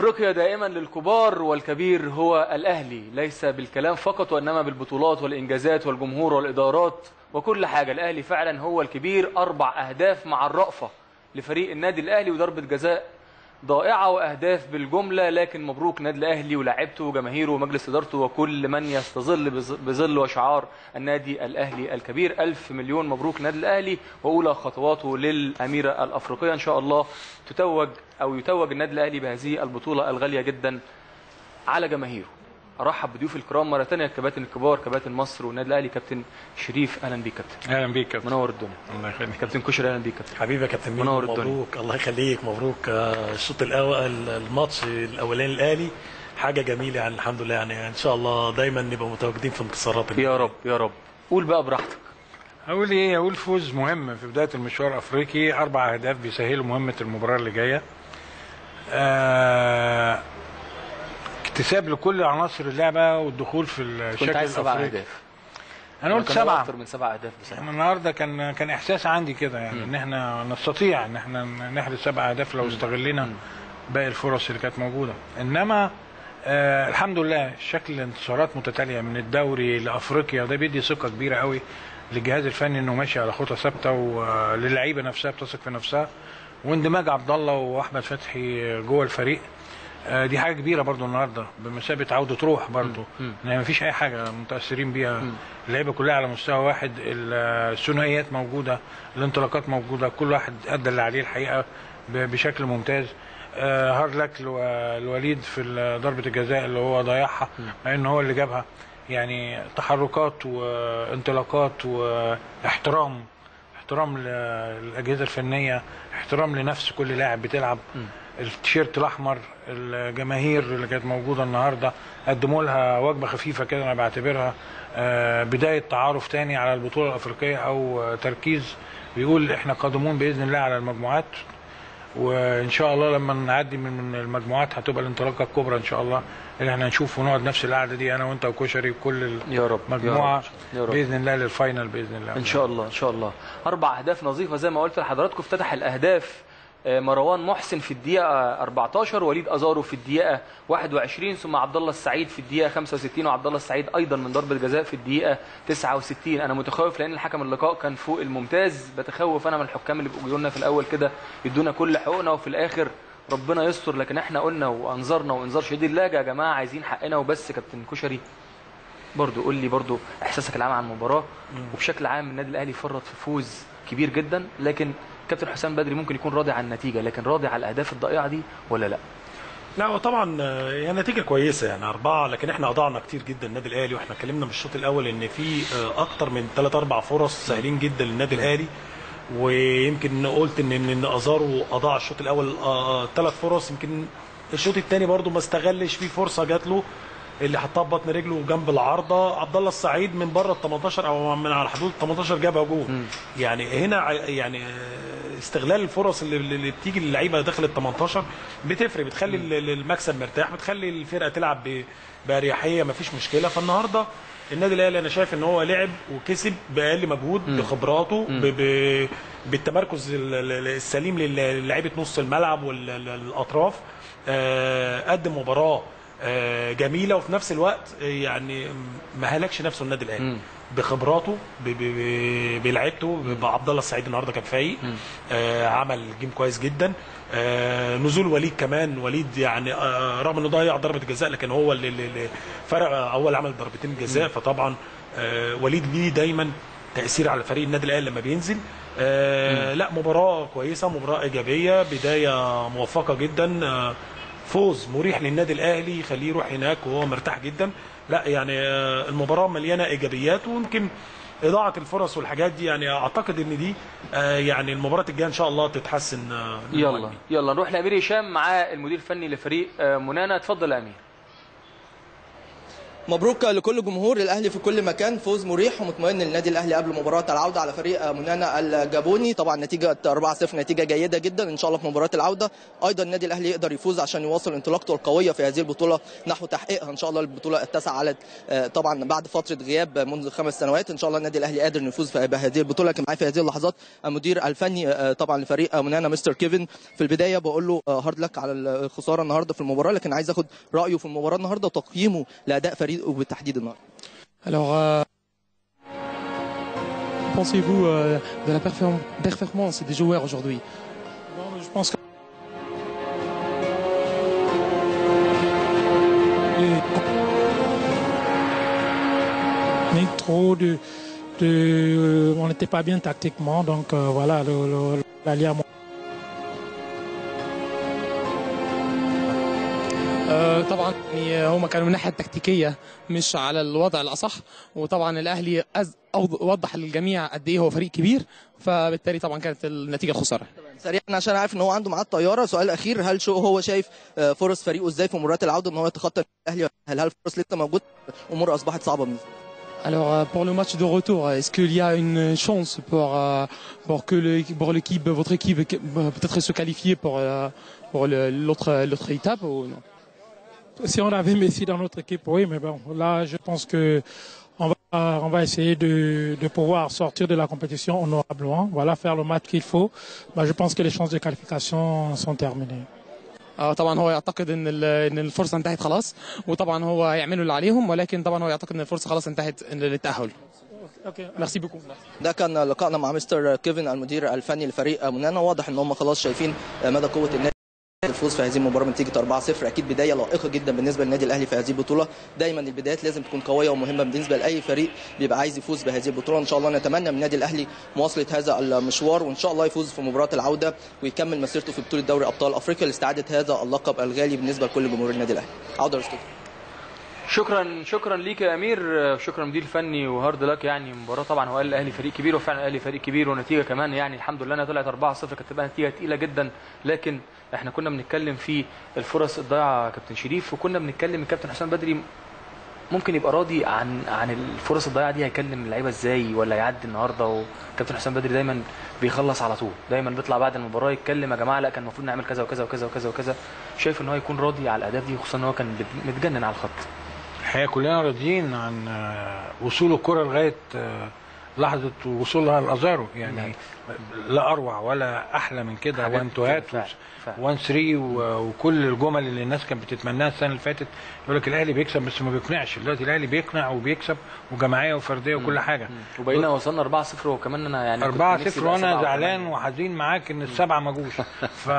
افريقيا دائما للكبار والكبير هو الاهلي ليس بالكلام فقط وانما بالبطولات والانجازات والجمهور والادارات وكل حاجه الاهلي فعلا هو الكبير اربع اهداف مع الرأفه لفريق النادي الاهلي وضربه جزاء ضائعه واهداف بالجمله لكن مبروك نادي الاهلي ولاعيبته وجماهيره ومجلس ادارته وكل من يستظل بظ- بظل وشعار النادي الاهلي الكبير الف مليون مبروك نادي الاهلي واولى خطواته للاميره الافريقيه ان شاء الله تتوج او يتوج النادي الاهلي بهذه البطوله الغاليه جدا على جماهيره ارحب بضيوف الكرام مره ثانيه الكباتن الكبار كباتن مصر والنادي الاهلي كابتن شريف اهلا بيك كابتن اهلا بيك يا كابتن منور الدنيا الله يخليك كابتن كشري اهلا بيك كابتن حبيبي يا كابتن ميدو منور الدنيا. مبروك الله يخليك مبروك آه، الشوط الاول الماتش الاولاني الاهلي حاجه جميله يعني الحمد لله يعني ان شاء الله دايما نبقى متواجدين في انتصارات يا رب يا رب قول بقى براحتك اقول ايه اقول فوز مهم في بدايه المشوار الافريقي اربع اهداف بيسهلوا مهمه المباراه اللي جايه آه، اكتساب لكل عناصر اللعبه والدخول في كنت الشكل عايز سبع الافريقي اهداف انا قلت كانوا سبعه اكتر من سبع اهداف بصراحه انا النهارده كان كان احساس عندي كده يعني ان احنا نستطيع ان احنا نحرز سبع اهداف لو استغلينا باقي الفرص اللي كانت موجوده انما آه الحمد لله شكل الانتصارات متتاليه من الدوري لافريقيا ده بيدي ثقه كبيره قوي للجهاز الفني انه ماشي على خطى ثابته وللعيبه نفسها بتثق في نفسها واندماج عبد الله واحمد فتحي جوه الفريق آه، دي حاجه كبيره برضو النهارده بمثابه عوده روح برضو ان ما فيش اي حاجه متاثرين بيها اللعيبه كلها على مستوى واحد ال- الثنائيات موجوده الانطلاقات موجوده كل واحد ادى اللي عليه الحقيقه ب- بشكل ممتاز آه، هارلك الو- الوليد في ال- ضربه الجزاء اللي هو ضيعها مع ان هو اللي جابها يعني تحركات وانطلاقات واحترام احترام للاجهزه الفنيه احترام لنفس كل لاعب بتلعب التيشيرت الاحمر الجماهير اللي كانت موجوده النهارده قدموا لها وجبه خفيفه كده انا بعتبرها آه، بدايه تعارف تاني على البطوله الافريقيه او آه، تركيز بيقول احنا قادمون باذن الله على المجموعات وان شاء الله لما نعدي من من المجموعات هتبقى الانطلاقه الكبرى ان شاء الله اللي احنا نشوف ونقعد نفس القعده دي انا وانت وكشري وكل يا رب المجموعه يا رب باذن الله للفاينل باذن الله ان شاء الله ان شاء الله اربع اهداف نظيفه زي ما قلت لحضراتكم افتتح الاهداف آه، مروان محسن في الدقيقه 14 وليد ازارو في الدقيقه 21 ثم عبد الله السعيد في الدقيقه 65 وعبد الله السعيد ايضا من ضربه جزاء في الدقيقه 69 انا متخوف لان الحكم اللقاء كان فوق الممتاز بتخوف انا من الحكام اللي بيقولوا لنا في الاول كده يدونا كل حقوقنا وفي الاخر ربنا يستر لكن احنا قلنا وانظرنا وانذار شديد اللهجه يا جماعه عايزين حقنا وبس كابتن كشري برضو قول لي برضو احساسك العام عن المباراه وبشكل عام النادي الاهلي فرط في فوز كبير جدا لكن كابتن حسام بدري ممكن يكون راضي عن النتيجه لكن راضي على الاهداف الضائعه دي ولا لا لا هو طبعا آه، هي نتيجه كويسه يعني اربعه لكن احنا اضعنا كتير جدا النادي الاهلي واحنا اتكلمنا من الشوط الاول ان في آه، اكتر من ثلاث اربع فرص سهلين جدا للنادي الاهلي ويمكن قلت ان ان إن ازارو اضاع الشوط الاول ثلاث فرص يمكن الشوط الثاني برضو ما استغلش فيه فرصه جات له اللي حطها ببطن رجله جنب العارضه عبد الله السعيد من بره ال 18 او من على حدود ال 18 جابها جول يعني هنا ع- يعني آه، استغلال الفرص اللي, اللي بتيجي للعيبه داخل ال 18 بتفرق بتخلي ال- ال- المكسب مرتاح بتخلي الفرقه تلعب ب- باريحيه ما فيش مشكله فالنهارده النادي الاهلي انا شايف ان هو لعب وكسب باقل مجهود بخبراته ب... ب... بالتمركز ال- ال- السليم لل- للاعيبه نص الملعب والاطراف قدم مباراه آه، جميله وفي نفس الوقت آه، يعني ما هلكش نفسه النادي الاهلي بخبراته ب- ب- ب- بلعبته بعبد الله السعيد النهارده كان فايق آه عمل جيم كويس جدا آه نزول وليد كمان وليد يعني آه رغم انه ضيع ضربه الجزاء لكن هو اللي, اللي اللي فرق هو اللي عمل ضربتين الجزاء فطبعا آه وليد ليه دايما تاثير على فريق النادي الاهلي لما بينزل آه لا مباراه كويسه مباراه ايجابيه بدايه موفقه جدا آه فوز مريح للنادي الاهلي يخليه يروح هناك وهو مرتاح جدا لا يعني آه، المباراه مليانه ايجابيات ويمكن اضاعه الفرص والحاجات دي يعني اعتقد ان دي آه، يعني المباراه الجايه ان شاء الله تتحسن آه، يلا يلا نروح لامير هشام معاه المدير الفني لفريق آه، منانا اتفضل يا امير مبروك لكل جمهور الاهلي في كل مكان فوز مريح ومطمئن للنادي الاهلي قبل مباراه العوده على فريق منانا الجابوني طبعا نتيجه 4-0 نتيجه جيده جدا ان شاء الله في مباراه العوده ايضا النادي الاهلي يقدر يفوز عشان يواصل انطلاقته القويه في هذه البطوله نحو تحقيقها ان شاء الله البطوله التاسعه على آه، طبعا بعد فتره غياب منذ خمس سنوات ان شاء الله النادي الاهلي قادر يفوز في- بهذه البطوله لكن معايا في هذه اللحظات المدير الفني آه، طبعا لفريق منانا مستر كيفن في البدايه بقول له آه، هارد لك على الخساره النهارده في المباراه لكن عايز اخد رايه في المباراه النهارده وتقييمه لاداء فريقه بالتحديد النهارده Alors, euh, pensez-vous euh, de la perform- performance des joueurs aujourd'hui Bon, je pense que mais trop de, de on n'était pas bien tactiquement donc euh, voilà le, le, l'allié à mon- آه، طبعا يعني هم كانوا من الناحيه التكتيكيه مش على الوضع الاصح وطبعا الاهلي أز... أوض- وضح للجميع قد ايه هو فريق كبير فبالتالي طبعا كانت النتيجه الخساره سريعا عشان عارف ان هو عنده معاه الطياره سؤال اخير هل شو هو شايف آه، فرص فريقه ازاي في مباراه العوده ان هو يتخطى الاهلي هل هل الفرص لسه موجوده امور اصبحت صعبه بالنسبه له؟ Alors euh, pour le match de retour, est-ce qu'il y a une chance pour euh, pour que le, pour l'équipe, votre équipe, euh, peut-être se qualifier pour euh, pour le- l'autre l'autre étape ou non si on avait Messi dans notre équipe oui mais bon là je pense que on va on va essayer de, de pouvoir sortir de la compétition honorablement voilà faire le match qu'il faut Bah, je pense que les chances de qualification sont terminées اه طبعا هو يعتقد ان ال- ان الفرصه انتهت خلاص وطبعا هو هيعملوا اللي عليهم ولكن طبعا هو يعتقد ان الفرصه خلاص انتهت للتاهل Ok. ميرسي بوكو ده كان لقائنا مع مستر كيفن المدير الفني لفريق منانا واضح ان هم خلاص شايفين مدى قوه النادي الفوز في هذه المباراه بنتيجه 4-0 اكيد بدايه لائقه جدا بالنسبه للنادي الاهلي في هذه البطوله دايما البدايات لازم تكون قويه ومهمه بالنسبه لاي فريق بيبقى عايز يفوز بهذه البطوله ان شاء الله نتمنى من النادي الاهلي مواصله هذا المشوار وان شاء الله يفوز في مباراه العوده ويكمل مسيرته في بطوله دوري ابطال افريقيا لاستعاده هذا اللقب الغالي بالنسبه لكل جمهور النادي الاهلي عوده يا أستاذ. شكرا شكرا ليك يا امير شكرا مدير فني وهارد لك يعني مباراه طبعا هو قال الاهلي فريق كبير وفعلا الاهلي فريق كبير ونتيجه كمان يعني الحمد لله انها طلعت 4-0 كانت تبقى نتيجه تقيله جدا لكن احنا كنا بنتكلم في الفرص الضايعه يا كابتن شريف وكنا بنتكلم الكابتن حسام بدري ممكن يبقى راضي عن عن الفرص الضايعه دي هيكلم اللعيبه ازاي ولا يعدي النهارده وكابتن حسام بدري دايما بيخلص على طول دايما بيطلع بعد المباراه يتكلم يا جماعه لا كان المفروض نعمل كذا وكذا وكذا وكذا وكذا شايف ان هو يكون راضي على الاهداف دي خصوصا ان هو كان متجنن على الخط الحقيقه كلنا راضيين عن آه، وصول الكره لغايه آه، لحظه وصولها لازارو يعني لا اروع ولا احلى من كده حاجات وان تو هات فعلا، فعلا. وان 3 وكل الجمل اللي الناس كانت بتتمناها السنه اللي فاتت يقول لك الاهلي بيكسب بس ما بيقنعش دلوقتي الاهلي بيقنع وبيكسب وجماعيه وفرديه وكل حاجه وبقينا وصلنا 4-0 وكمان انا يعني كنت 4 نفسي 0 يبقى وانا سبعة زعلان وثمانية. وحزين معاك ان السبعه ما جوش ف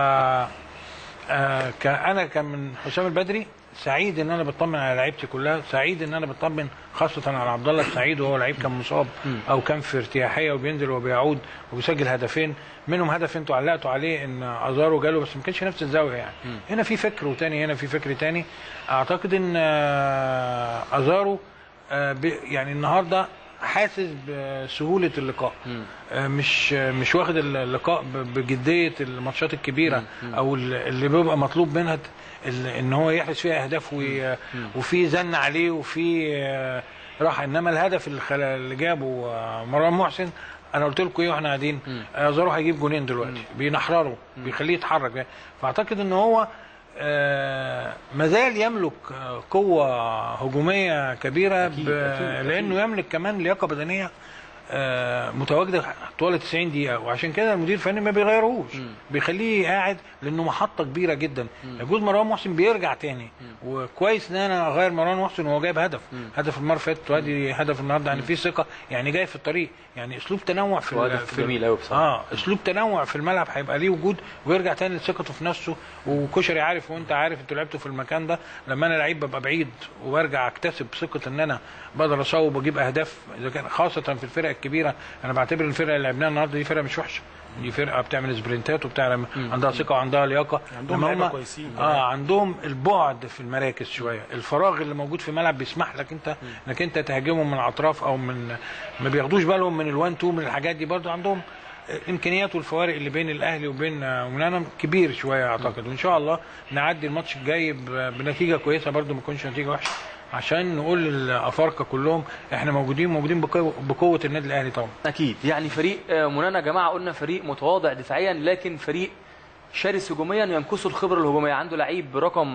آه، ك- انا كان من حسام البدري سعيد ان انا بطمن على لعيبتي كلها سعيد ان انا بطمن خاصه على عبد الله السعيد وهو لعيب كان مصاب او كان في ارتياحيه وبينزل وبيعود وبيسجل هدفين منهم هدف انتوا علقتوا عليه ان ازارو جاله بس ما كانش نفس الزاويه يعني هنا في فكر وتاني هنا في فكر تاني اعتقد ان آه، ازارو آه، ب- يعني النهارده حاسس بسهوله اللقاء آه، مش آه، مش واخد اللقاء ب- بجديه الماتشات الكبيره او ال- اللي بيبقى مطلوب منها ت- ال- ان هو يحرز فيها اهداف وي- وفي زن عليه وفي آه، راحه انما الهدف اللي خل- اللي جابه آه، مروان محسن انا قلت لكم ايه واحنا قاعدين آه، زارو هيجيب جونين دلوقتي بينحرره بيخليه يتحرك فاعتقد ان هو آه، مازال يملك آه، قوة هجومية كبيرة ب... لأنه يملك كمان لياقة بدنية آه، متواجدة طوال 90 دقيقة وعشان كده المدير الفني ما بيغيرهوش بيخليه قاعد لأنه محطة كبيرة جدا يجوز مروان محسن بيرجع تاني وكويس إن أنا أغير مروان محسن وهو جايب هدف هدف المرة اللي فاتت وادي هدف النهارده يعني في ثقة يعني جاي في الطريق يعني أسلوب تنوع في ال- وهدف في ال- جميل أوي بصراحة. اه اسلوب تنوع في الملعب هيبقى ليه وجود ويرجع تاني لثقته في نفسه وكشري عارف وانت عارف انتوا لعبتوا في المكان ده لما انا لعيب ببقى بعيد وارجع اكتسب ثقه ان انا بقدر اصوب واجيب اهداف اذا كان خاصه في الفرق الكبيره انا بعتبر الفرقه اللي لعبناها النهارده دي فرقه مش وحشه دي فرقه بتعمل سبرنتات وبتعمل عندها ثقه وعندها لياقه عندهم لما لعيبة هم- كويسين اه عندهم البعد في المراكز شويه الفراغ اللي موجود في الملعب بيسمح لك انت انك انت تهاجمهم من الاطراف او من ما بياخدوش بالهم من الوان تو من الحاجات دي برضو عندهم الامكانيات والفوارق اللي بين الاهلي وبين آه، منانا كبير شويه اعتقد وان شاء الله نعدي الماتش الجاي ب- بنتيجه كويسه برضو ما تكونش نتيجه وحشه عشان نقول للافارقه كلهم احنا موجودين موجودين بقوه, بقوة النادي الاهلي طبعا اكيد يعني فريق آه، منانا يا جماعه قلنا فريق متواضع دفاعيا لكن فريق شرس هجوميا ينقصه الخبره الهجوميه عنده لعيب برقم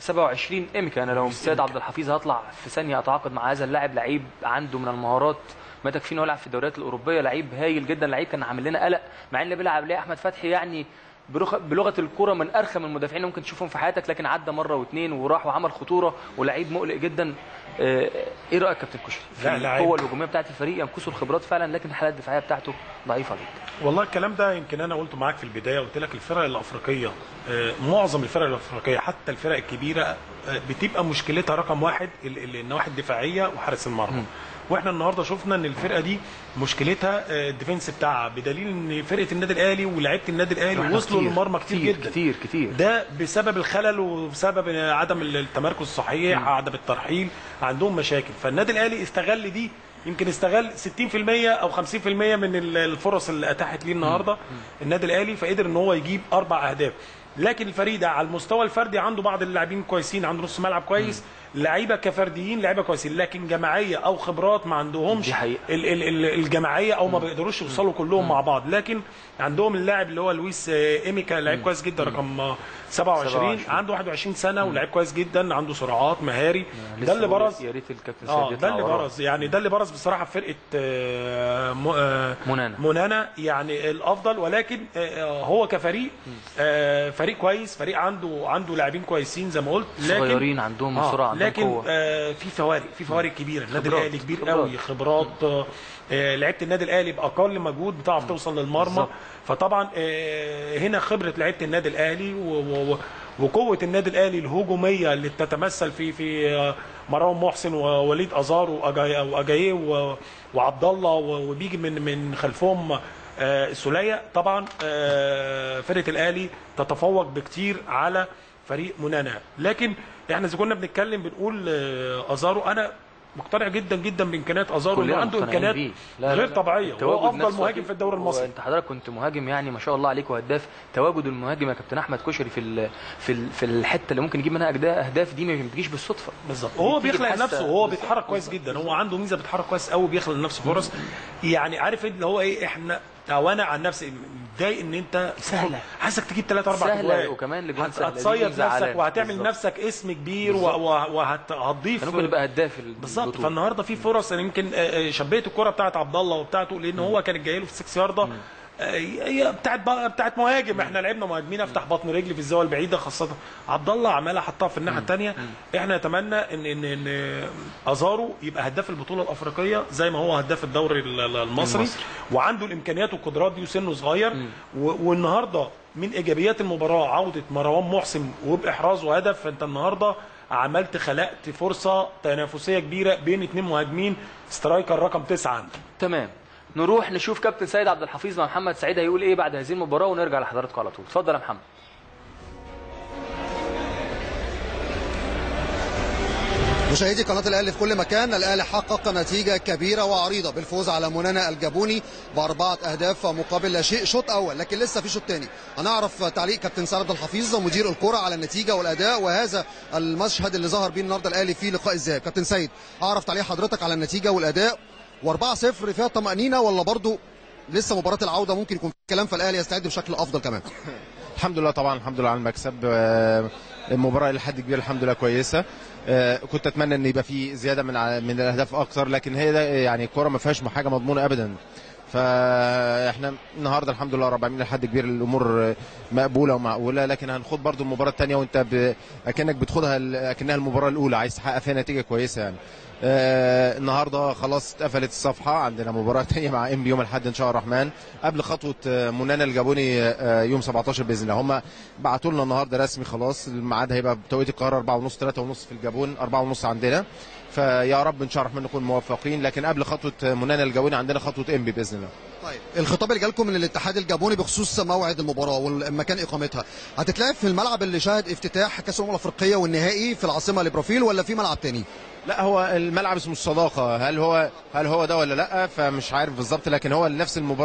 27 امكا انا لو سيد عبد الحفيظ هطلع في ثانيه اتعاقد مع هذا اللاعب لعيب عنده من المهارات ما تكفي انه يلعب في الدوريات الاوروبيه لعيب هايل جدا لعيب كان عامل لنا قلق مع ان بيلعب ليه احمد فتحي يعني بلغه بلغه الكره من ارخم المدافعين اللي ممكن تشوفهم في حياتك لكن عدى مره واثنين وراح وعمل خطوره ولعيب مقلق جدا آه، ايه رايك كابتن كشري في لا، لعيب. القوه الهجوميه بتاعت الفريق ينقصه الخبرات فعلا لكن الحاله الدفاعيه بتاعته ضعيفه جدا والله الكلام ده يمكن انا قلته معاك في البدايه قلت لك الفرق الافريقيه آه، معظم الفرق الافريقيه حتى الفرق الكبيره آه، بتبقى مشكلتها رقم واحد ال- ال- النواحي الدفاعيه وحارس المرمى واحنا النهارده شفنا ان الفرقه دي مشكلتها آه، الديفنس بتاعها بدليل ان فرقه النادي الاهلي ولاعيبه النادي الاهلي إحنا وصلوا كتير، للمرمى كتير, كتير جدا كتير كتير ده بسبب الخلل وبسبب عدم التمركز الصحيح عدم الترحيل عندهم مشاكل فالنادي الاهلي استغل دي يمكن استغل 60% او 50% من ال- الفرص اللي اتاحت ليه النهارده النادي الاهلي فقدر ان هو يجيب اربع اهداف لكن الفريق ده على المستوى الفردي عنده بعض اللاعبين كويسين عنده نص ملعب كويس لعيبه كفرديين لعيبه كويسين لكن جماعيه او خبرات ما عندهمش دي حقيقة. ال- ال- ال- الجماعيه او ما بيقدروش يوصلوا كلهم مع بعض لكن عندهم اللاعب اللي هو لويس آه، ايميكا لعيب كويس جدا رقم آه، 27 27. عنده 21 سنه ولاعيب كويس جدا عنده سرعات مهاري لسه ده اللي بقول برز يا ريت الكابتن اه سيد ده يطلع اللي وراه. برز يعني ده اللي برز بصراحه في فرقه آه، م- آه، منانا. منانا يعني الافضل ولكن آه، هو كفريق آه، فريق كويس فريق عنده عنده لاعبين كويسين زي ما قلت لكن صغيرين عندهم سرعه عندهم لكن قوه آه، في فوارق في فوارق كبيره النادي خبرات، الاهلي كبير خبرات. قوي خبرات آه، آه، لعيبه النادي الاهلي باقل مجهود بتعرف توصل للمرمى بالظبط. فطبعا آه، هنا خبره لعيبه النادي الاهلي و- و- و- وقوه النادي الاهلي الهجوميه اللي بتتمثل في في آه، مروان محسن ووليد ازار وأجاي- واجاييه و- وعبد الله و- وبيجي من من خلفهم آه، السوليه طبعا آه، فرقه الاهلي تتفوق بكتير على فريق منانا لكن احنا اذا كنا بنتكلم بنقول آه، ازارو انا مقتنع جدا جدا بامكانيات ازارو انه كلنا عنده مقتنعين امكانيات بيه. لا، لا، غير لا. طبيعيه التواجد هو افضل نفسه مهاجم أكيد. في الدوري المصري وانت حضرتك كنت مهاجم يعني ما شاء الله عليك وهداف تواجد المهاجم يا كابتن احمد كشري في ال- في ال- في الحته اللي ممكن يجيب منها أجدا- اهداف دي ما بتجيش بالصدفه بالظبط هو بتيجي بيخلق بحاسة- نفسه وهو بالظبط. بيتحرك كويس جدا هو عنده ميزه بيتحرك كويس قوي بيخلق لنفسه فرص يعني عارف إيه اللي هو ايه احنا او انا عن نفسي متضايق ان انت سهلة. عايزك تجيب ثلاث اربع سهلة اجوال وكمان الأجوان هت- سهلة. دي هتصيد ميزة نفسك عالمي. وهتعمل بالظبط. نفسك اسم كبير وهتضيف كان ممكن يبقى هداف ال- بالظبط البطولة. فالنهارده في فرص انا يمكن آه، آه، شبيت الكره بتاعت عبد الله وبتاعته لان هو كانت جايه له في 6 يارده آه، هي بتاعت بقى- بتاعت مهاجم احنا لعبنا مهاجمين افتح بطن رجلي في الزاويه البعيده خاصه عبد الله عمالها حطها في الناحيه الثانيه احنا نتمنى ان ان ان ازارو يبقى هداف البطوله الافريقيه زي ما هو هداف الدوري ال- ال- المصري المصري. وعنده الامكانيات والقدرات دي وسنه صغير و- والنهارده من ايجابيات المباراه عوده مروان محسن وباحرازه هدف فانت النهارده عملت خلقت فرصه تنافسيه كبيره بين اثنين مهاجمين سترايكر رقم تسعه عندك تمام نروح نشوف كابتن سيد عبد الحفيظ مع محمد سعيد هيقول ايه بعد هذه المباراه ونرجع لحضراتكم على طول اتفضل يا محمد مشاهدي قناة الأهلي في كل مكان الأهلي حقق نتيجة كبيرة وعريضة بالفوز على منانا الجابوني بأربعة أهداف مقابل لا شيء شوط أول لكن لسه في شوط تاني هنعرف تعليق كابتن سعد عبد الحفيظ مدير الكرة على النتيجة والأداء وهذا المشهد اللي ظهر بيه النهارده الأهلي في لقاء الذهاب كابتن سيد أعرف تعليق حضرتك على النتيجة والأداء و4-0 فيها طمأنينة ولا برضو لسه مباراة العودة ممكن يكون في كلام فالأهلي يستعد بشكل أفضل كمان الحمد لله طبعا الحمد لله على المكسب آه، المباراه لحد كبير الحمد لله كويسه آه، كنت اتمنى ان يبقى في زياده من ع- من الاهداف اكتر لكن هي ده يعني الكوره ما فيهاش حاجه مضمونه ابدا فاحنا النهارده الحمد لله رب العالمين لحد كبير الامور مقبوله ومعقوله لكن هنخوض برضو المباراه الثانيه وانت ب... اكنك بتخوضها ال- اكنها المباراه الاولى عايز تحقق فيها نتيجه كويسه يعني آه النهارده خلاص اتقفلت الصفحه عندنا مباراه ثانيه مع ام يوم الاحد ان شاء الله الرحمن قبل خطوه آه، منانا الجابوني آه، يوم 17 باذن الله هم بعتوا لنا النهارده رسمي خلاص الميعاد هيبقى بتوقيت القاهره 4 ونص 3 ونص في الجابون 4 ونص عندنا فيا رب ان شاء الله الرحمن نكون موفقين لكن قبل خطوه منانا الجابوني عندنا خطوه انبي باذن الله طيب الخطاب اللي جالكم من الاتحاد الجابوني بخصوص موعد المباراه والمكان اقامتها هتتلعب في الملعب اللي شهد افتتاح كاس الامم الافريقيه والنهائي في العاصمه ليبرافيل ولا في ملعب تاني لا هو الملعب اسمه الصداقه هل هو هل هو ده ولا لا فمش عارف بالظبط لكن هو نفس المباراه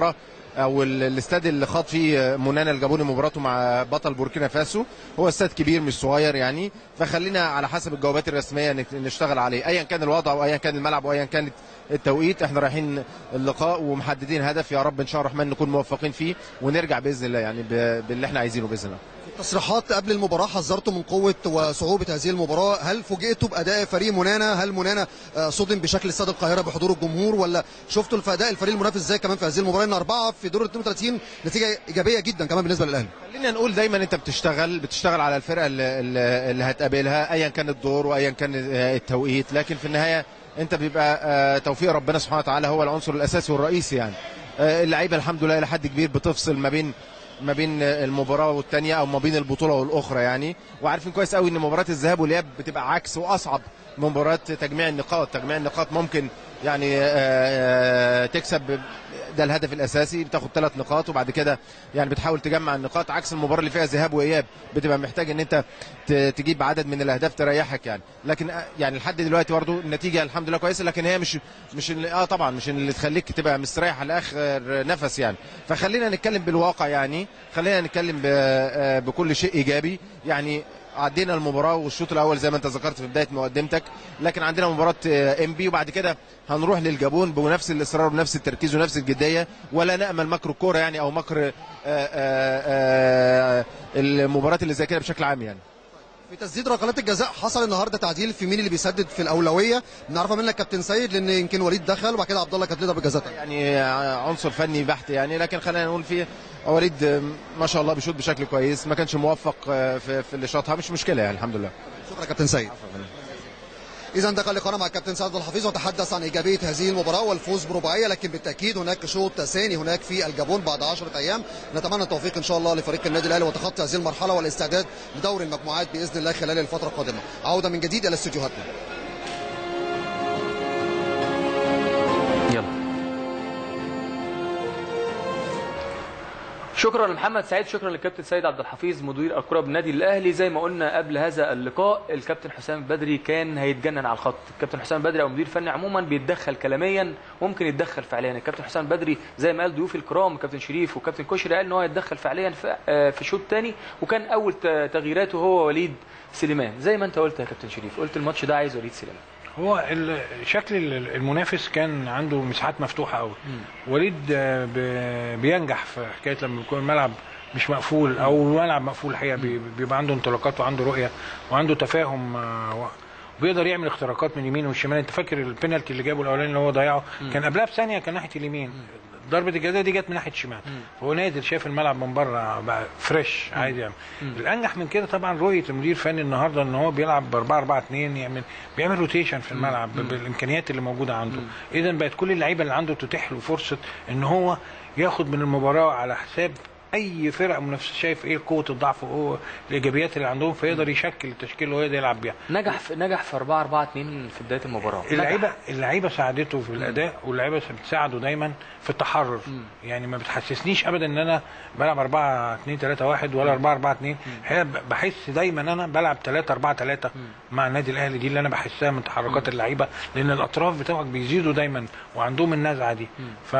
او ال- الاستاد اللي خاض فيه منانا الجابوني مباراته مع بطل بوركينا فاسو هو استاد كبير مش صغير يعني فخلينا على حسب الجوابات الرسميه نك- نشتغل عليه ايا كان الوضع وايا كان الملعب وايا كانت التوقيت احنا رايحين اللقاء ومحددين هدف يا رب ان شاء الله الرحمن نكون موفقين فيه ونرجع باذن الله يعني ب- باللي احنا عايزينه باذن الله تصريحات قبل المباراة حذرتوا من قوة وصعوبة هذه المباراة هل فوجئتوا بأداء فريق منانا هل منانا آه، صدم بشكل استاد القاهرة بحضور الجمهور ولا شفتوا الأداء الفريق المنافس ازاي كمان في هذه المباراة ان أربعة في دور ال 32 نتيجة إيجابية جدا كمان بالنسبة للأهلي خلينا نقول دايما انت بتشتغل بتشتغل على الفرقه اللي, اللي اللي هتقابلها ايا كان الدور وايا كان آه، التوقيت لكن في النهايه انت بيبقى آه، توفيق ربنا سبحانه وتعالى هو العنصر الاساسي والرئيسي يعني آه، اللعيبه الحمد لله لحد كبير بتفصل ما بين ما بين المباراه والثانيه او ما بين البطوله والاخرى يعني وعارفين كويس قوي ان مباراه الذهاب والاياب بتبقى عكس واصعب من مباراه تجميع النقاط تجميع النقاط ممكن يعني آه، آه، تكسب ده الهدف الاساسي بتاخد ثلاث نقاط وبعد كده يعني بتحاول تجمع النقاط عكس المباراه اللي فيها ذهاب واياب بتبقى محتاج ان انت ت- تجيب عدد من الاهداف تريحك يعني لكن آه، يعني لحد دلوقتي برضه النتيجه الحمد لله كويسه لكن هي مش مش اللي اه طبعا مش اللي تخليك تبقى مستريح على اخر نفس يعني فخلينا نتكلم بالواقع يعني خلينا نتكلم ب- آه، بكل شيء ايجابي يعني عدينا المباراه والشوط الاول زي ما انت ذكرت في بدايه مقدمتك لكن عندنا مباراه ام بي وبعد كده هنروح للجابون بنفس الاصرار ونفس التركيز ونفس الجديه ولا نامل مكر الكوره يعني او مكر آه، آه، آه، المباريات اللي زي كده بشكل عام يعني في تسديد ركلات الجزاء حصل النهارده تعديل في مين اللي بيسدد في الاولويه نعرفها منك كابتن سيد لان يمكن وليد دخل وبعد كده عبد الله كانت ضربه جزاء يعني عنصر فني بحت يعني لكن خلينا نقول فيه وليد ما شاء الله بيشوط بشكل كويس ما كانش موفق في في اللي شاطها مش مشكله يعني الحمد لله شكرا كابتن سيد اذا ده كان لقاءنا مع الكابتن سعد الحفيظ وتحدث عن ايجابيه هذه المباراه والفوز برباعيه لكن بالتاكيد هناك شوط ثاني هناك في الجابون بعد 10 ايام نتمنى التوفيق ان شاء الله لفريق النادي الاهلي وتخطي هذه المرحله والاستعداد لدور المجموعات باذن الله خلال الفتره القادمه عوده من جديد الى استديوهاتنا يلا شكرا لمحمد سعيد شكرا للكابتن سيد عبد الحفيظ مدير الكره بالنادي الاهلي زي ما قلنا قبل هذا اللقاء الكابتن حسام البدري كان هيتجنن على الخط الكابتن حسام البدري او مدير فني عموما بيتدخل كلاميا ممكن يتدخل فعليا الكابتن حسام البدري زي ما قال ضيوف الكرام الكابتن شريف والكابتن كشري قال ان هو يتدخل فعليا في آه، في شوط تاني وكان اول ت- تغييراته هو وليد سليمان زي ما انت قلت يا كابتن شريف قلت الماتش ده عايز وليد سليمان هو ال- شكل ال- المنافس كان عنده مساحات مفتوحه قوي وليد آه، ب- بينجح في حكايه لما يكون الملعب مش مقفول او الملعب مقفول الحقيقه بي- بيبقى عنده انطلاقات وعنده رؤيه وعنده تفاهم آه، و- وبيقدر يعمل اختراقات من اليمين والشمال انت فاكر البينالتي اللي جابه الاولاني اللي هو ضيعه كان قبلها بثانيه كان ناحيه اليمين ضربه الجزاء دي جت من ناحيه الشمال فهو نادر شايف الملعب من بره بقى فريش عادي يعني الانجح من كده طبعا رؤيه المدير الفني النهارده ان هو بيلعب ب 4 4 2 يعمل بيعمل روتيشن في الملعب بالامكانيات اللي موجوده عنده اذا بقت كل اللعيبه اللي عنده تتيح له فرصه ان هو ياخد من المباراه على حساب اي فرقه منافسه شايف ايه قوه الضعف وايه الايجابيات اللي عندهم فيقدر يشكل التشكيل اللي هو يقدر يلعب بيها نجح في نجح في 4 4 2 في بدايه المباراه اللعيبه اللعيبه ساعدته في الاداء واللعيبه بتساعده دايما في التحرر يعني ما بتحسسنيش ابدا ان انا بلعب 4 2 3 1 ولا 4 4 2 الحقيقه ب- بحس دايما انا بلعب 3 4 3 مع النادي الاهلي دي اللي انا بحسها من تحركات اللعيبه لان الاطراف بتوعك بيزيدوا دايما وعندهم النزعه دي ف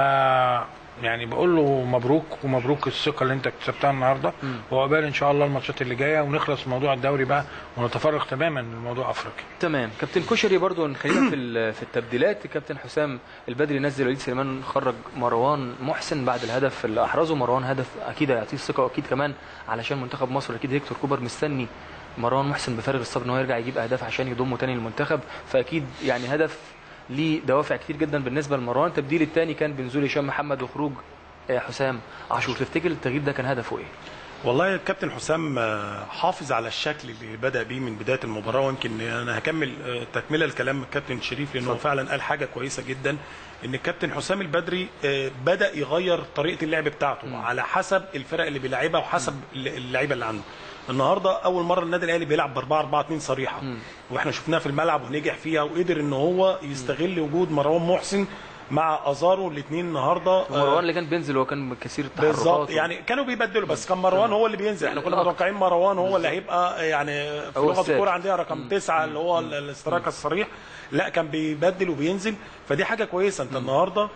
يعني بقول له مبروك ومبروك الثقه اللي انت اكتسبتها النهارده وعقبال ان شاء الله الماتشات اللي جايه ونخلص موضوع الدوري بقى ونتفرغ تماما لموضوع افريقيا تمام كابتن كشري برضو نخلينا في ال- في التبديلات كابتن حسام البدري نزل وليد سليمان خرج مروان محسن بعد الهدف اللي احرزه مروان هدف اكيد هيعطيه الثقه واكيد كمان علشان منتخب مصر اكيد هيكتور كوبر مستني مروان محسن بفارغ الصبر ان هو يرجع يجيب اهداف عشان يضمه تاني للمنتخب فاكيد يعني هدف ليه دوافع كتير جدا بالنسبه لمروان التبديل الثاني كان بنزول هشام محمد وخروج آه، حسام عاشور تفتكر التغيير ده كان هدفه ايه؟ والله الكابتن حسام آه، حافظ على الشكل اللي بدا بيه من بدايه المباراه ويمكن انا هكمل آه، تكمله لكلام الكابتن شريف لانه فعلا قال حاجه كويسه جدا ان الكابتن حسام البدري آه، بدا يغير طريقه اللعب بتاعته على حسب الفرق اللي بيلعبها وحسب اللعيبه اللي عنده النهارده اول مره النادي الاهلي بيلعب ب 4 4 2 صريحه واحنا شفناها في الملعب ونجح فيها وقدر ان هو يستغل وجود مروان محسن مع ازارو الاثنين النهارده آه، مروان اللي كان بينزل هو كان كثير التحركات بالظبط و- يعني كانوا بيبدلوا بس كان مروان هو اللي بينزل احنا كنا آه. متوقعين مروان هو اللي هيبقى يعني في هو لغه الثابت. الكوره عندنا رقم تسعه اللي هو ال- الاستراكه الصريح لا كان بيبدل وبينزل فدي حاجه كويسه انت النهارده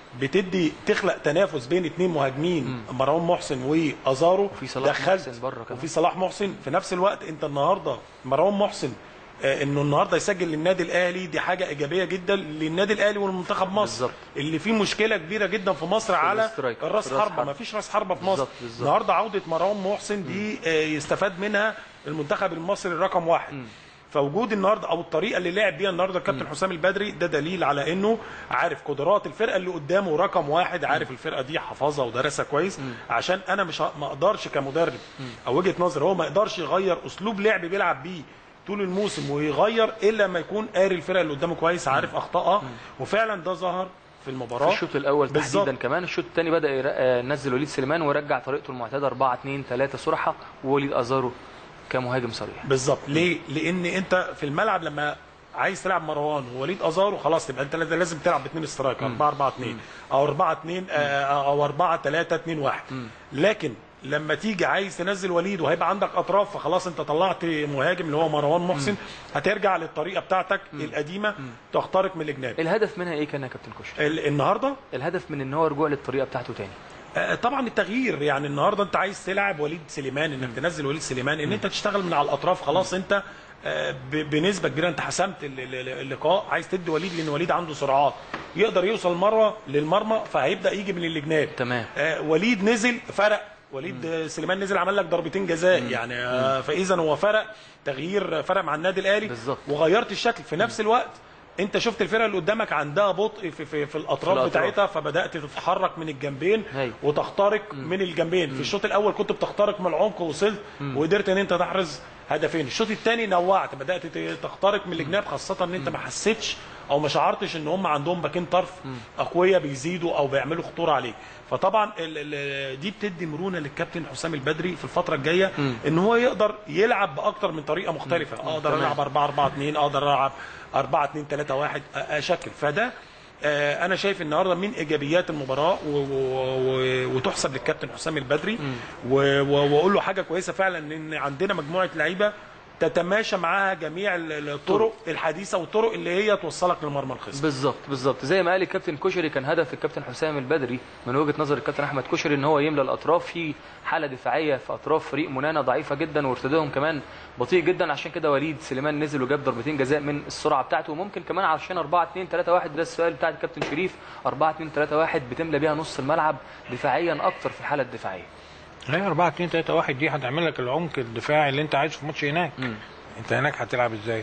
بتدي تخلق تنافس بين اتنين مهاجمين مروان محسن وازارو وفي صلاح دخلت محسن بره كمان. وفي صلاح محسن في نفس الوقت انت النهارده مروان محسن آه، انه النهارده يسجل للنادي الاهلي دي حاجه ايجابيه جدا للنادي الاهلي والمنتخب مصر بالظبط. اللي فيه مشكله كبيره جدا في مصر على الاسترايكر. الراس الراس حربه حربة. ما فيش راس حربه في مصر بالظبط، بالظبط. النهارده عوده مروان محسن دي آه، يستفاد منها المنتخب المصري رقم واحد فوجود النهارده او الطريقه اللي لعب بيها النهارده الكابتن حسام البدري ده دليل على انه عارف قدرات الفرقه اللي قدامه رقم واحد عارف الفرقه دي حافظها ودارسها كويس عشان انا مش ه- ما اقدرش كمدرب او وجهه نظر هو ما يقدرش يغير اسلوب لعب بيلعب بيه طول الموسم ويغير الا لما يكون قاري الفرقه اللي قدامه كويس عارف اخطائها وفعلا ده ظهر في المباراه في الشوط الاول بالظبط. تحديدا كمان الشوط الثاني بدا ير- آه، نزل وليد سليمان ورجع طريقته المعتاده 4 2 3 سرعه ووليد ازارو كمهاجم صريح بالظبط ليه؟ لان انت في الملعب لما عايز تلعب مروان ووليد ازارو خلاص تبقى انت لازم تلعب باثنين سترايكر 4 4 2 او 4 2 او 4 3 2 1 لكن لما تيجي عايز تنزل وليد وهيبقى عندك اطراف فخلاص انت طلعت مهاجم اللي هو مروان محسن هترجع للطريقه بتاعتك القديمه تخترق من الجناب الهدف منها ايه كان يا كابتن كشري ال- النهارده الهدف من ان هو رجوع للطريقه بتاعته تاني آه، طبعا التغيير يعني النهارده انت عايز تلعب وليد سليمان انك تنزل وليد سليمان ان انت تشتغل من على الاطراف خلاص انت آه، ب- بنسبه كبيره انت حسمت ال- ال- ال- اللقاء عايز تدي وليد لان وليد عنده سرعات يقدر يوصل مره للمرمى فهيبدا يجي من الجناب تمام. آه، وليد نزل فرق وليد آه، سليمان نزل عمل لك ضربتين جزاء يعني آه، فاذا هو فرق تغيير فرق مع النادي الاهلي بالظبط. وغيرت الشكل في نفس الوقت انت شفت الفرقه اللي قدامك عندها بطء في, في, في الاطراف الأطراف. بتاعتها فبدات تتحرك من الجنبين هاي. وتخترق من الجنبين في الشوط الاول كنت بتخترق من العمق ووصلت وقدرت ان انت تحرز هدفين الشوط الثاني نوعت بدات ت- تخترق من الجناب خاصه ان انت ما حسيتش او ما شعرتش ان هم عندهم باكين طرف اقوياء بيزيدوا او بيعملوا خطوره عليك فطبعا ال ال دي بتدي مرونه للكابتن حسام البدري في الفتره الجايه ان هو يقدر يلعب باكتر من طريقه مختلفه اقدر العب 4 4 2 اقدر العب 4 2 3 1 اشكل فده آه، انا شايف النهارده من ايجابيات المباراه و- و- و- وتحسب للكابتن حسام البدري و- و- واقول له حاجه كويسه فعلا ان عندنا مجموعه لعيبه تتماشى معاها جميع ال- الطرق الحديثه والطرق اللي هي توصلك للمرمى الخصم بالظبط بالظبط زي ما قال الكابتن كشري كان هدف الكابتن حسام البدري من وجهه نظر الكابتن احمد كشري ان هو يملى الاطراف في حاله دفاعيه في اطراف فريق منانا ضعيفه جدا وارتدادهم كمان بطيء جدا عشان كده وليد سليمان نزل وجاب ضربتين جزاء من السرعه بتاعته وممكن كمان عشان 4 2 3 1 ده السؤال بتاع الكابتن شريف 4 2 3 1 بتملى بيها نص الملعب دفاعيا اكتر في الحاله الدفاعيه هي 4 2 3 1 دي هتعمل لك العمق الدفاعي اللي انت عايزه في ماتش هناك انت هناك هتلعب ازاي؟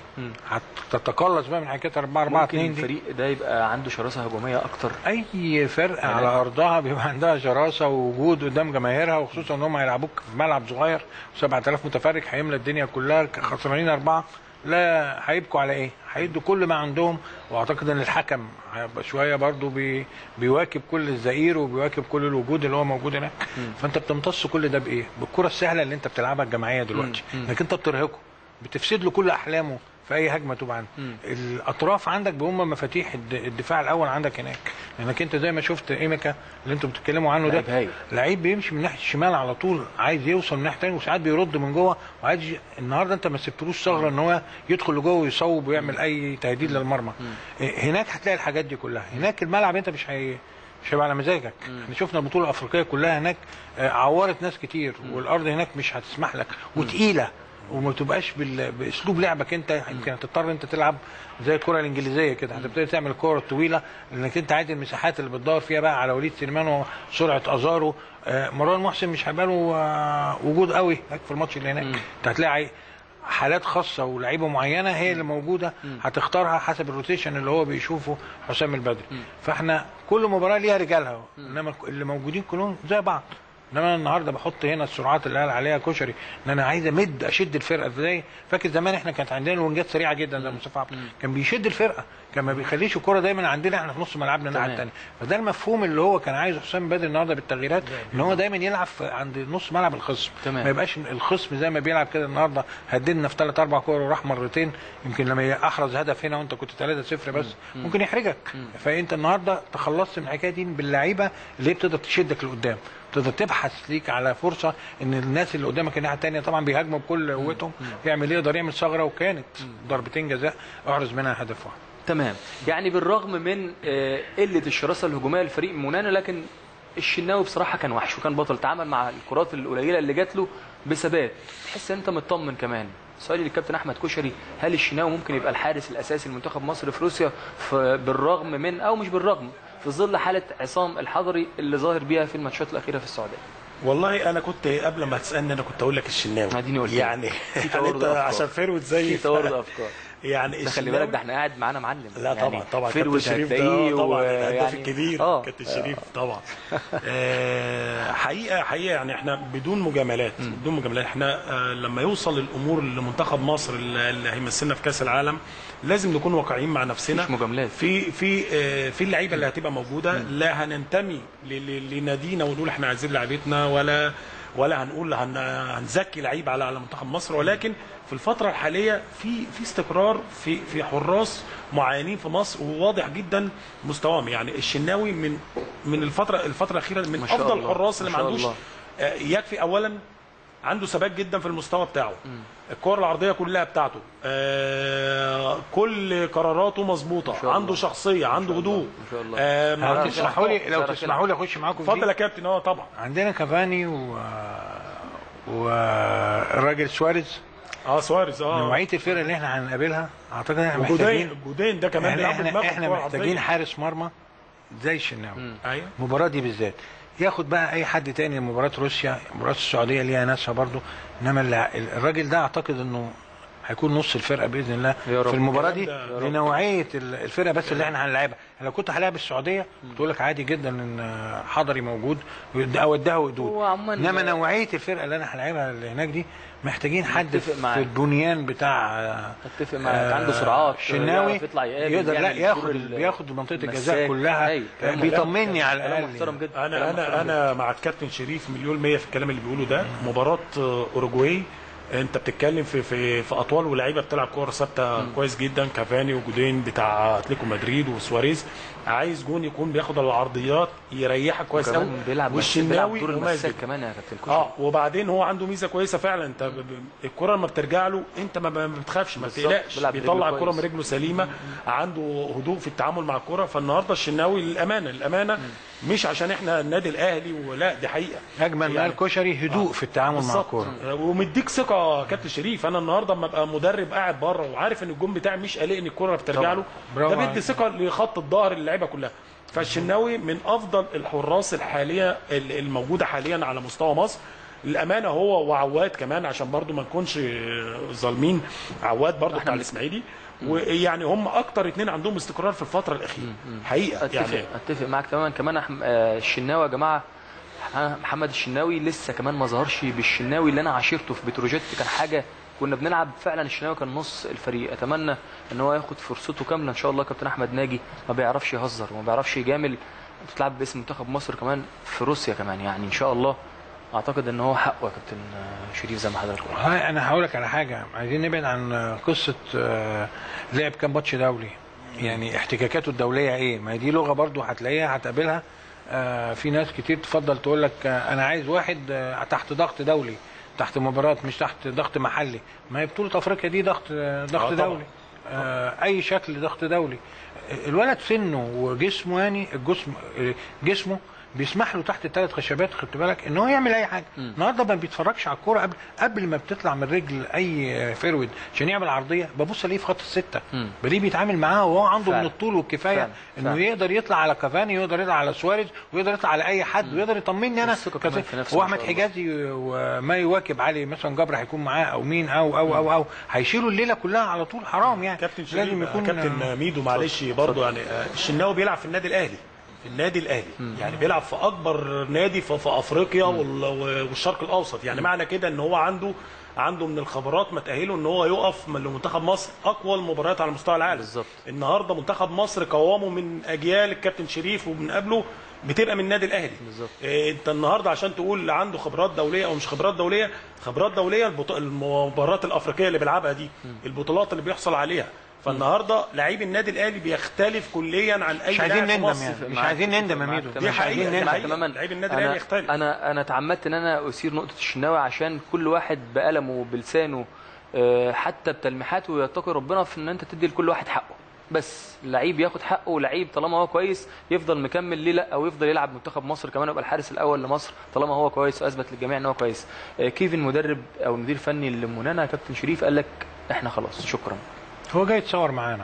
هتتقلص بقى من حكايه 4 4 ممكن 2 دي الفريق ده يبقى عنده شراسه هجوميه اكتر اي فرقه على ارضها بيبقى عندها شراسه ووجود قدام جماهيرها وخصوصا ان هم هيلعبوك في ملعب صغير 7000 متفرج هيملى الدنيا كلها خسرانين اربعه لا هيبكوا على ايه؟ هيدوا كل ما عندهم واعتقد ان الحكم هيبقى شويه برضو بي بيواكب كل الزئير وبيواكب كل الوجود اللي هو موجود هناك فانت بتمتص كل ده بايه؟ بالكره السهله اللي انت بتلعبها الجماعيه دلوقتي انك انت بترهقه بتفسد له كل احلامه في اي هجمه تبقى عنده الاطراف عندك هم مفاتيح الد- الدفاع الاول عندك هناك لانك انت زي ما شفت ايميكا اللي انتم بتتكلموا عنه لعيب ده هايل. لعيب بيمشي من ناحيه الشمال على طول عايز يوصل من ناحيه تانية وساعات بيرد من جوه وعايز ي- النهارده انت ما سبتلوش ثغره ان هو يدخل لجوه ويصوب ويعمل اي تهديد للمرمى إيه، هناك هتلاقي الحاجات دي كلها هناك الملعب انت مش هي مش هيبقى على مزاجك احنا شفنا البطوله الافريقيه كلها هناك آه، عورت ناس كتير والارض هناك مش هتسمح لك وتقيله وما تبقاش بال... باسلوب لعبك انت يمكن هتضطر انت تلعب زي الكره الانجليزيه كده هتبتدي تعمل الكره الطويله لانك انت عايز المساحات اللي بتدور فيها بقى على وليد سليمان وسرعه ازارو آه مروان محسن مش هيبقى له آه وجود قوي هناك في الماتش اللي هناك انت هتلاقي حالات خاصه ولاعيبه معينه هي اللي موجوده هتختارها حسب الروتيشن اللي هو بيشوفه حسام البدري فاحنا كل مباراه ليها رجالها انما اللي موجودين كلهم زي بعض انما انا النهارده بحط هنا السرعات اللي قال عليها كشري ان انا عايز امد اشد الفرقه ازاي فاكر زمان احنا كانت عندنا الونجات سريعه جدا زي مصطفى عبد كان بيشد الفرقه كان ما بيخليش الكره دايما عندنا احنا في نص ملعبنا الناحيه تمام. الثانيه فده المفهوم اللي هو كان عايزه حسام بدري النهارده بالتغييرات ان هو دايما يلعب في- عند نص ملعب الخصم تمام. ما يبقاش الخصم زي ما بيلعب كده النهارده هددنا في ثلاث اربع كور وراح مرتين يمكن لما احرز هدف هنا وانت كنت 3 0 بس ممكن يحرجك فانت النهارده تخلصت من الحكايه دي باللعيبه اللي هي بتقدر تشدك لقدام تقدر تبحث ليك على فرصه ان الناس اللي قدامك الناحيه الثانيه طبعا بيهاجموا بكل قوتهم يعمل ايه يقدر يعمل ثغره وكانت ضربتين جزاء احرز منها هدف واحد تمام يعني بالرغم من آه، قله الشراسه الهجوميه لفريق منانا لكن الشناوي بصراحه كان وحش وكان بطل تعامل مع الكرات القليله اللي جات له بثبات تحس ان انت مطمن كمان سؤالي للكابتن احمد كشري هل الشناوي ممكن يبقى الحارس الاساسي لمنتخب مصر في روسيا في بالرغم من او مش بالرغم في ظل حاله عصام الحضري اللي ظاهر بيها في الماتشات الاخيره في السعوديه والله انا كنت قبل ما تسالني انا كنت اقول لك الشناوي اديني قلت لك. يعني في يعني تورد انت أفكار. عشان فيرود زي في تورد افكار يعني ده خلي بالك ده احنا قاعد معانا معلم لا طبعا يعني طبعا فيروز كابتن شريف هتلاقيه ده طبعا الهداف ويعني- الكبير اه كابتن شريف طبعا آه، حقيقه حقيقه يعني احنا بدون مجاملات بدون مجاملات احنا آه، لما يوصل الامور لمنتخب مصر اللي اللي هيمثلنا في كاس العالم لازم نكون واقعيين مع نفسنا مفيش مجاملات. في في آه، في اللعيبه اللي هتبقى موجوده لا هننتمي ل- ل- لنادينا ونقول احنا عايزين لعيبتنا ولا ولا هنقول هن هنزكي لعيب على على منتخب مصر ولكن في الفتره الحاليه في في استقرار في في حراس معينين في مصر وواضح جدا مستواهم يعني الشناوي من من الفتره الفتره الاخيره من ما شاء افضل الله، الحراس اللي ما ما شاء عندوش الله. آه، يكفي اولا عنده ثبات جدا في المستوى بتاعه الكره العرضيه كلها بتاعته آه كل قراراته مظبوطه شاء الله. عنده شخصيه عنده هدوء ما شاء الله. آه ما لو عندوش تسمحوا لي أخطاء. لو سارة تسمحوا لي اخش معاكم في دي. اتفضل يا كابتن اه طبعا عندنا كافاني و والراجل سواريز اه سواريز اه نوعيه الفرقه اللي احنا هنقابلها اعتقد ان احنا وجودين محتاجين جودين ده كمان يعني بيلعبوا احنا دماغه احنا كرة محتاجين عرضية. حارس مرمى زي الشناوي ايوه المباراه دي بالذات ياخد بقى اي حد تاني مباراه روسيا مباراه السعوديه ليها ناسها برضو انما اللع- الراجل ده اعتقد انه هيكون نص الفرقه باذن الله يا رب. في المباراه دي الكلام ده- لنوعيه ال- الفرقه بس اللي احنا هنلعبها لو كنت هلاعب السعوديه كنت اقول لك عادي جدا ان حضري موجود ويد- او ادها هو ودود عموماً- انما نوعيه الفرقه اللي انا هلعبها اللي هناك دي محتاجين حد متفق في معاك. البنيان بتاع اتفق معاك عنده سرعات الشناوي يعرف يطلع يقابل يقدر لا يعمل ياخد الدور ال- بياخد منطقه الجزاء المساك. كلها أيوة، كلام بيطمني على كلام الاقل محترم جدا انا كلام محترم انا جدا. انا مع الكابتن شريف مليون مية في الكلام اللي بيقوله ده مباراه آه، اوروجواي انت بتتكلم في في في اطوال ولاعيبه بتلعب كوره ثابته كويس جدا كافاني وجودين بتاع اتلتيكو مدريد وسواريز عايز جون يكون بياخد العرضيات يريحك كويس قوي كمان بيلعب والشناوي بيلعب دور مميز المساك جدا. كمان يا كابتن كشري اه وبعدين هو عنده ميزه كويسه فعلا انت ب- ب- الكره لما بترجع له انت ما ما بتخافش ما بالظبط، تقلقش بيلعب برجله بيطلع الكره كويس. من رجله سليمه عنده هدوء في التعامل مع الكره فالنهارده الشناوي للامانه للامانه مش عشان احنا النادي الاهلي ولا دي حقيقه اجمل ما يعني- الكشري هدوء في التعامل مع بالظبط. الكوره ومديك ثقه يا كابتن شريف انا النهارده اما ابقى مدرب قاعد بره وعارف ان الجون بتاعي مش قلقني الكره بترجع طبعا. له برافو ده بيدي عليك. ثقه لخط الظهر اللعيبه كلها فالشناوي من افضل الحراس الحاليه الموجوده حاليا على مستوى مصر الامانه هو وعواد كمان عشان برضو ما نكونش ظالمين عواد برضو بتاع الاسماعيلي ويعني هم اكتر اتنين عندهم استقرار في الفتره الاخيره حقيقه اتفق يعني اتفق معاك تماما كمان أحم- آه، الشناوي يا جماعه أنا محمد الشناوي لسه كمان ما ظهرش بالشناوي اللي انا عاشرته في بتروجيت كان حاجه كنا بنلعب فعلا الشناوي كان نص الفريق اتمنى ان هو ياخد فرصته كامله ان شاء الله كابتن احمد ناجي ما بيعرفش يهزر وما بيعرفش يجامل بتلعب باسم منتخب مصر كمان في روسيا كمان يعني ان شاء الله اعتقد ان هو حقه يا كابتن آه، شريف زي ما حضرتك قلت هاي انا هقول لك على حاجه عايزين نبعد عن قصه آه، لعب كام ماتش دولي يعني احتكاكاته الدوليه ايه ما هي دي لغه برضو هتلاقيها هتقابلها آه، في ناس كتير تفضل تقول لك آه، انا عايز واحد آه، تحت ضغط دولي تحت مباراه مش تحت ضغط محلي ما هي بطوله افريقيا دي ضغط آه، ضغط آه، طبعا. دولي آه، اي شكل ضغط دولي الولد سنه وجسمه يعني الجسم جسمه بيسمح له تحت الثلاث خشبات خدت بالك ان هو يعمل اي حاجه النهارده ما بيتفرجش على الكوره قبل قبل ما بتطلع من رجل اي فيرود عشان يعمل عرضيه ببص الاقيه في خط السته مم. بلاقيه بيتعامل معاه وهو عنده فعلا. من الطول والكفايه فعلا. انه فعلا. يقدر يطلع على كافاني يقدر يطلع على سواريز ويقدر يطلع على اي حد ويقدر يطمني انا والثقة كمان في نفسه هو ما احمد شاء الله. حجازي وما يواكب علي مثلا جبر هيكون معاه او مين او او او او هيشيلوا الليله كلها على طول حرام يعني كابتن لازم شريف يكون كابتن ميدو معلش برضه يعني آه، الشناوي بيلعب في النادي الاهلي في النادي الاهلي يعني بيلعب في اكبر نادي في, في افريقيا وال- والشرق الاوسط يعني معنى كده ان هو عنده عنده من الخبرات ما تاهله ان هو يقف من لمنتخب مصر اقوى المباريات على مستوى العالم بالظبط. النهارده منتخب مصر قوامه من اجيال الكابتن شريف ومن قبله بتبقى من النادي الاهلي بالظبط. إيه، انت النهارده عشان تقول عنده خبرات دوليه او مش خبرات دوليه خبرات دوليه البط... المباريات الافريقيه اللي بيلعبها دي البطولات اللي بيحصل عليها فالنهارده لعيب النادي الاهلي بيختلف كليا عن اي مش عايزين لاعب في نندم مصر. يعني مش معاك- عايزين نندم يا معاك ميدو تمام. مش عايزين حقيقة. نندم حقيقة. تماما لعيب النادي أنا- الأهلي يختلف. انا انا اتعمدت ان انا اثير نقطه الشناوي عشان كل واحد بقلمه وبلسانه آه، حتى بتلميحاته يتقي ربنا في ان انت تدي لكل واحد حقه بس اللعيب ياخد حقه ولعيب طالما هو كويس يفضل مكمل ليه لا او يفضل يلعب منتخب مصر كمان يبقى الحارس الاول لمصر طالما هو كويس واثبت للجميع ان هو كويس آه، كيفن مدرب او المدير الفني لمونانا كابتن شريف قال لك احنا خلاص شكرا هو جاي يتصور معانا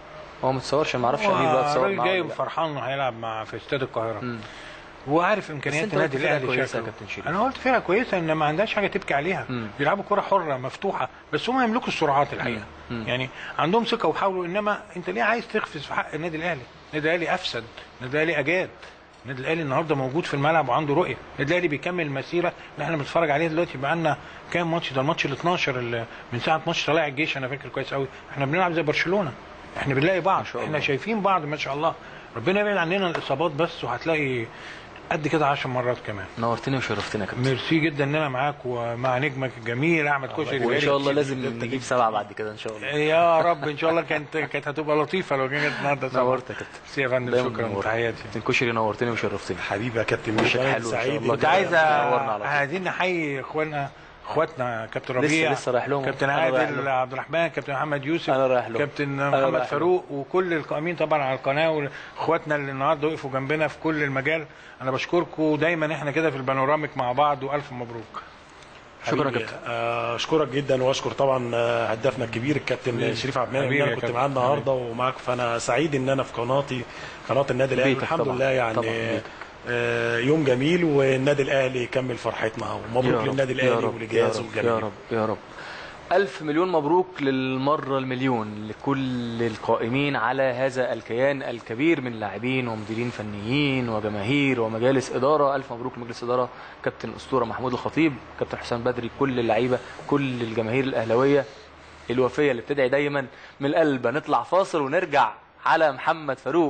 هو ما اتصورش ما اعرفش امير بقى اتصور الراجل معاه جاي ولا لا. وفرحان انه هيلعب مع في استاد القاهره مم. وعارف بس امكانيات انت النادي قلت فرقة الاهلي كويسة يا شكله. كابتن شريف. انا قلت فرقه كويسه ان ما عندهاش حاجه تبكي عليها مم. بيلعبوا كره حره مفتوحه بس هم يملكوا السرعات الحقيقه مم. يعني عندهم ثقه وحاولوا انما انت ليه عايز تقفز في حق النادي الاهلي النادي الاهلي افسد النادي الاهلي اجاد النادي الاهلي النهارده موجود في الملعب وعنده رؤيه النادي الاهلي بيكمل المسيره اللي احنا بنتفرج عليها دلوقتي بقى لنا كام ماتش ده الماتش ال 12 اللي من ساعه ماتش طلائع الجيش انا فاكر كويس قوي احنا بنلعب زي برشلونه احنا بنلاقي بعض شاء احنا الله. شايفين بعض ما شاء الله ربنا يبعد عننا الاصابات بس وهتلاقي قد كده 10 مرات كمان نورتني وشرفتنا يا كابتن ميرسي جدا ان انا معاك ومع نجمك الجميل احمد كوشري وان شاء الله بقالي لازم كتير جداً نجيب سبعه بعد كده ان شاء الله يا رب ان شاء الله كانت كانت هتبقى لطيفه لو كانت النهارده سوا. نورت يا كابتن ميرسي يا فندم دايما شكرا منور. تحياتي كابتن كشري نورتني وشرفتني حبيبي يا كابتن وشك ميشيل حلو إن شاء سعيد الله. كنت عايز نورنا على طول. عايزين نحيي اخواننا اخواتنا كابتن ربيع لسه رايح لهم. كابتن أنا رايح عادل لهم. عبد الرحمن كابتن محمد يوسف أنا رايح لهم. كابتن أنا محمد رايح فاروق وكل القائمين طبعا على القناه واخواتنا اللي النهارده وقفوا جنبنا في كل المجال انا بشكركم دايما احنا كده في البانوراميك مع بعض والف مبروك شكرا يا حبيبي، كابتن آه، اشكرك جدا واشكر طبعا آه، هدافنا الكبير الكابتن شريف عبد المنعم حبيبي اللي يا انا كنت كابتن. معاه النهارده ومعاك فانا سعيد ان انا في قناتي قناه النادي الاهلي بيتك الحمد طبعاً. لله يعني طبعاً بيتك. آه، يوم جميل والنادي الاهلي يكمل فرحتنا يا ومبروك رب، للنادي يا الاهلي رب، ولجهازه يا رب الجميل يا رب يا رب ألف مليون مبروك للمرة المليون لكل القائمين على هذا الكيان الكبير من لاعبين ومديرين فنيين وجماهير ومجالس إدارة ألف مبروك لمجلس إدارة كابتن أسطورة محمود الخطيب كابتن حسام بدري كل اللعيبة كل الجماهير الأهلاوية الوفية اللي بتدعي دايما من القلب نطلع فاصل ونرجع على محمد فاروق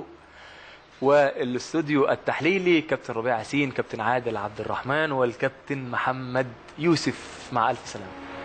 والاستوديو التحليلي كابتن ربيع ياسين كابتن عادل عبد الرحمن والكابتن محمد يوسف مع ألف سلامة